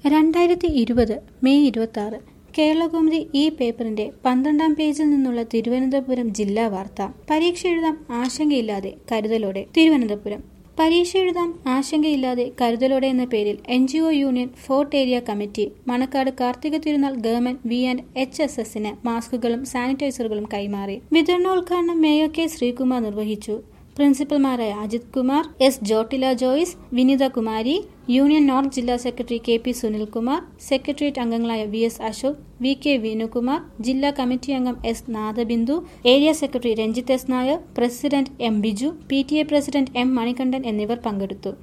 രണ്ടായിരത്തി ഇരുപത് മെയ് ഇരുപത്തി ആറ് കേരളകൗമുദി ഈ പേപ്പറിന്റെ പന്ത്രണ്ടാം പേജിൽ നിന്നുള്ള തിരുവനന്തപുരം ജില്ലാ വാർത്ത പരീക്ഷ എഴുതാം ആശങ്കയില്ലാതെ കരുതലോടെ തിരുവനന്തപുരം പരീക്ഷ എഴുതാം ആശങ്കയില്ലാതെ കരുതലോടെ എന്ന പേരിൽ N G O union fort area committee Manacaud Karthika Thirunal government V and H S S മാസ്കുകളും സാനിറ്റൈസറുകളും കൈമാറി വിതരണോദ്ഘാടനം മേയർ കെ ശ്രീകുമാർ നിർവഹിച്ചു പ്രിൻസിപ്പൽമാരായ Ajith Kumar S Jotila Joyce Vinitha Kumari union north ജില്ലാ secretary K P Sunilkumar secretariat അംഗങ്ങളായ V S Ashok V K Venukumar ജില്ലാ കമ്മിറ്റി അംഗം S Nadabindu area secretary Ranjith S Nair president M Biju P T A president M Manikandan എന്നിവർ പങ്കെടുത്തു